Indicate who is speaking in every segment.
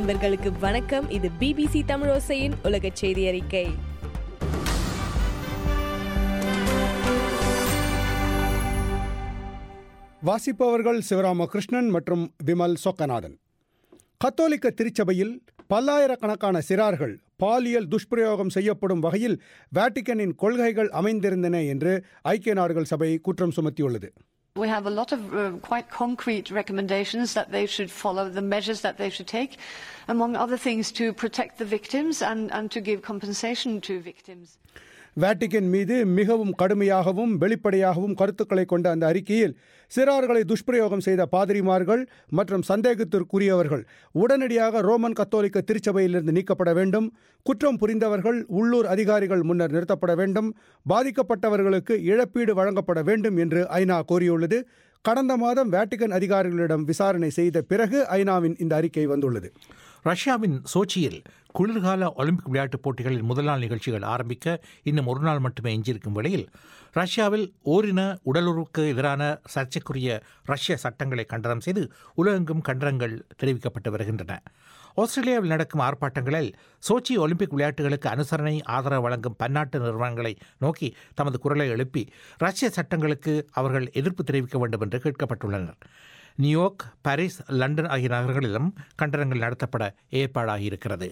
Speaker 1: நண்பர்களுக்கு வணக்கம் இது பிபிசி தமிழோசையின் உலக செய்தி அறிக்கை
Speaker 2: வாசிப்பவர்கள் சிவராமகிருஷ்ணன் மற்றும் விமல் சொக்கநாதன் கத்தோலிக்க திருச்சபையில் பல்லாயிரக்கணக்கான சிறார்கள் பாலியல் துஷ்பிரயோகம் செய்யப்படும் வகையில் வேட்டிக்கனின் கொள்கைகள் அமைந்திருந்தன என்று ஐக்கிய நாடுகள் சபை குற்றம் சுமத்தியுள்ளது
Speaker 3: We have a lot of uh, quite concrete recommendations that they should follow, the measures that they should take, among other things, to protect the victims and, and to give compensation to victims.
Speaker 2: Vatican மீது மிகவும் கடுமையாகவும் வெளிப்படையாகவும் கருத்துக்களை கொண்ட அந்த அறிக்கையில் சிறார்களை துஷ்பிரயோகம் செய்த பாதிரிமார்கள் மற்றும் சந்தேகத்திற்குரியவர்கள் உடனடியாக ரோமன் கத்தோலிக்க திருச்சபையிலிருந்து நீக்கப்பட வேண்டும் குற்றம் புரிந்தவர்கள் உள்ளூர் அதிகாரிகள் முன்னர் நிறுத்தப்பட வேண்டும் பாதிக்கப்பட்டவர்களுக்கு இழப்பீடு வழங்கப்பட வேண்டும் என்று ஐநா கோரியுள்ளது கடந்த மாதம் வேட்டிக்கன் அதிகாரிகளிடம் விசாரணை செய்த பிறகு ஐநாவின் இந்த அறிக்கை வந்துள்ளது
Speaker 4: ரஷ்யாவின் சோச்சியில் குளிர்கால ஒலிம்பிக் விளையாட்டுப் போட்டிகளின் முதல் நாள் நிகழ்ச்சிகள் ஆரம்பிக்க இன்னும் ஒரு நாள் மட்டுமே எஞ்சியிருக்கும் வேளையில் ரஷ்யாவில் ஓரின உடலுறவுக்கு எதிரான சர்ச்சைக்குரிய ரஷ்ய சட்டங்களை கண்டனம் செய்து உலகெங்கும் கண்டனங்கள் தெரிவிக்கப்பட்டு வருகின்றன ஆஸ்திரேலியாவில் நடக்கும் ஆர்ப்பாட்டங்களில் சோச்சி ஒலிம்பிக் விளையாட்டுகளுக்கு அனுசரணை ஆதரவு வழங்கும் பன்னாட்டு நிறுவனங்களை நோக்கி தமது குரலை எழுப்பி ரஷ்ய சட்டங்களுக்கு அவர்கள் எதிர்ப்பு தெரிவிக்க வேண்டும் என்று கேட்கப்பட்டுள்ளனர் நியூயார்க் பாரிஸ் லண்டன் ஆகிய நகரங்களிலும் கண்டனங்கள் நடத்தப்பட ஏற்பாடாகியிருக்கிறது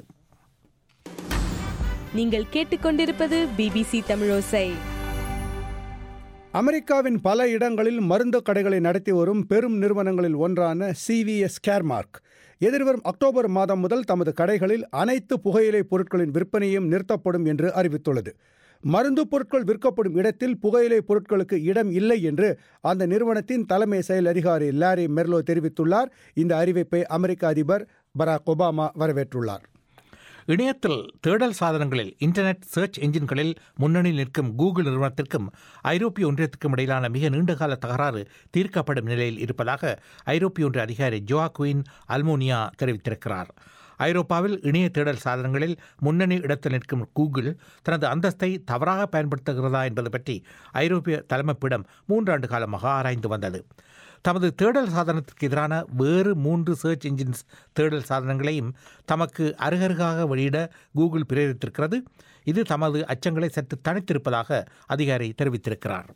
Speaker 1: நீங்கள் கேட்டுக்கொண்டிருப்பது பிபிசி தமிழோசை
Speaker 2: அமெரிக்காவின் பல இடங்களில் மருந்து கடைகளை நடத்தி வரும் பெரும் நிறுவனங்களில் ஒன்றான சிவிஎஸ் கேர்மார்க் எதிர்வரும் அக்டோபர் மாதம் முதல் தமது கடைகளில் அனைத்து புகையிலை பொருட்களின் விற்பனையும் நிறுத்தப்படும் என்று அறிவித்துள்ளது மருந்து பொருட்கள் விற்கப்படும் இடத்தில் புகையிலை பொருட்களுக்கு இடம் இல்லை என்று அந்த நிறுவனத்தின் தலைமை செயல் அதிகாரி லாரி மெர்லோ தெரிவித்துள்ளார் இந்த அறிவிப்பை அமெரிக்க அதிபர் பராக் ஒபாமா வரவேற்றுள்ளார்
Speaker 4: இணையத்தில் தேடல் சாதனங்களில் இன்டர்நெட் சர்ச் என்ஜின்களில் முன்னணியில் நிற்கும் கூகுள் நிறுவனத்திற்கும் ஐரோப்பிய ஒன்றியத்துக்கும் இடையிலான மிக நீண்டகால தகராறு தீர்க்கப்படும் நிலையில் இருப்பதாக ஐரோப்பிய ஒன்றிய அதிகாரி ஜோஆக்வின் அல்மோனியா தெரிவித்திருக்கிறார் ஐரோப்பாவில் இணைய தேடல் சாதனங்களில் முன்னணி இடத்தில் நிற்கும் கூகுள் தனது அந்தஸ்தை தவறாக பயன்படுத்துகிறதா என்பது பற்றி ஐரோப்பிய தலைமைப்பிடம் மூன்றாண்டு காலமாக ஆராய்ந்து வந்தது தமது தேடல் சாதனத்திற்கு எதிரான வேறு மூன்று சர்ச் இன்ஜின்ஸ் தேடல் சாதனங்களையும் தமக்கு அருகருகாக வெளியிட கூகுள் பிரேரித்திருக்கிறது இது தமது அச்சங்களை சற்று தனித்திருப்பதாக அதிகாரி தெரிவித்திருக்கிறார்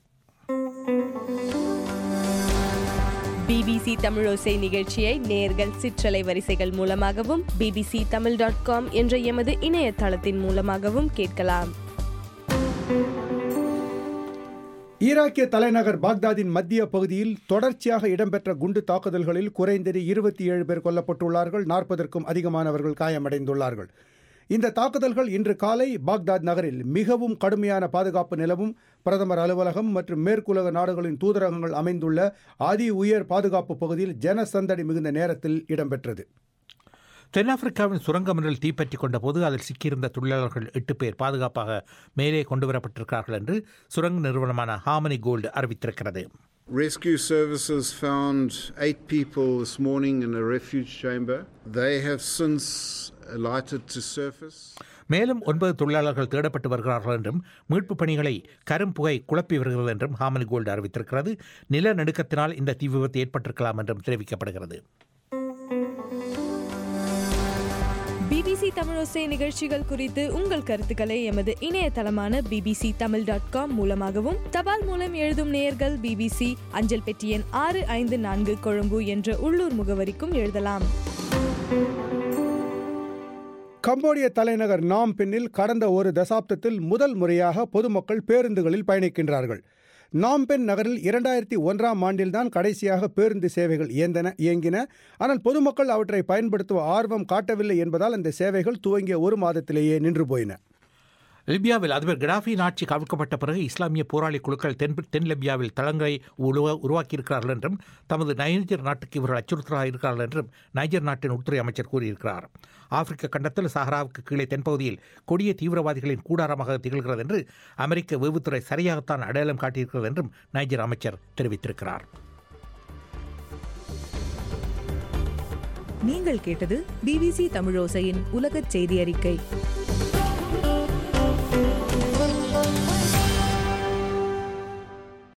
Speaker 1: பிபிசி தமிழோசை நிகழ்ச்சியை நேர்கள் சிற்றலை வரிசைகள் மூலமாகவும் பிபிசி தமிழ் டாட் காம் என்ற எமது இணையதளத்தின் மூலமாகவும் கேட்கலாம்
Speaker 2: ஈராக்கிய தலைநகர் பாக்தாதின் மத்திய பகுதியில் தொடர்ச்சியாக இடம்பெற்ற குண்டு தாக்குதல்களில் குறைந்தது இருபத்தி ஏழு பேர் கொல்லப்பட்டுள்ளார்கள் நாற்பதற்கும் அதிகமானவர்கள் காயமடைந்துள்ளார்கள் இந்த தாக்குதல்கள் இன்று காலை பாக்தாத் நகரில் மிகவும் கடுமையான பாதுகாப்பு நிலவும் பிரதமர் அலுவலகம் மற்றும் மேற்குலக நாடுகளின் தூதரகங்கள் அமைந்துள்ள அதி உயர் பாதுகாப்பு பகுதியில் ஜனசந்தடி மிகுந்த நேரத்தில் இடம்பெற்றது
Speaker 4: தென்னாப்பிரிக்காவின் சுரங்கம் ஒன்றில் தீப்பற்றி கொண்டபோது அதில் சிக்கியிருந்த தொழிலாளர்கள் எட்டு பேர் பாதுகாப்பாக மேலே கொண்டு வரப்பட்டிருக்கிறார்கள் என்று சுரங்க நிறுவனமான ஹாமனி கோல்டு அறிவித்திருக்கிறது
Speaker 5: Rescue services found eight people this morning in a refuge chamber. They have since alighted to surface.
Speaker 4: மேலும் ஒன்பது தொழிலாளர்கள் தேடப்பட்டு வருகிறார்கள் என்றும் மீட்புப் பணிகளை கரும்புகை குழப்பி வருகிறது என்றும் ஹாமனி கோல்டு அறிவித்திருக்கிறது நிலநடுக்கத்தினால் இந்த தீ விபத்து ஏற்பட்டிருக்கலாம் என்றும் தெரிவிக்கப்படுகிறது
Speaker 1: பிபிசி தமிழோசை நிகழ்ச்சிகள் குறித்து உங்கள் கருத்துக்களை எமது இணையதளமான பிபிசி தமிழ் டாட் காம் மூலமாகவும் தபால் மூலம் எழுதும் நேயர்கள் பிபிசி அஞ்சல் பெட்டி எண் ஆறு ஐந்து நான்கு கொழும்பு என்ற உள்ளூர் முகவரிக்கும் எழுதலாம்
Speaker 2: கம்போடிய தலைநகர் நாம் பின்னில் கடந்த ஒரு தசாப்தத்தில் முதல் முறையாக பொதுமக்கள் பேருந்துகளில் பயணிக்கின்றார்கள் நாம்பென் நகரில் இரண்டாயிரத்தி ஒன்றாம் ஆண்டில்தான் கடைசியாக பேருந்து சேவைகள் இயந்தன இயங்கின ஆனால் பொதுமக்கள் அவற்றை பயன்படுத்துவ ஆர்வம் காட்டவில்லை என்பதால் அந்த சேவைகள் துவங்கிய ஒரு மாதத்திலேயே நின்று போயின
Speaker 4: லிபியாவில் அதிபர் கடாஃபியின் ஆட்சி கவிழ்க்கப்பட்ட பிறகு இஸ்லாமிய போராளி குழுக்கள் தென் தென் லிபியாவில் தளங்களை உருவா உருவாக்கியிருக்கிறார்கள் என்றும் தமது நைஜர் நாட்டுக்கு இவர்கள் அச்சுறுத்தலாக இருக்கிறார்கள் என்றும் நைஜர் நாட்டின் உள்துறை அமைச்சர் கூறியிருக்கிறார் ஆப்பிரிக்க கண்டத்தில் சஹராவுக்கு கீழே தென்பகுதியில் கொடிய தீவிரவாதிகளின் கூடாரமாக திகழ்கிறது என்று அமெரிக்க வேவுத்துறை சரியாகத்தான் அடையாளம் காட்டியிருக்கிறது என்றும் நைஜர் அமைச்சர் தெரிவித்திருக்கிறார்
Speaker 6: நீங்கள் கேட்டது பிபிசி தமிழோசையின் உலகச் செய்தி அறிக்கை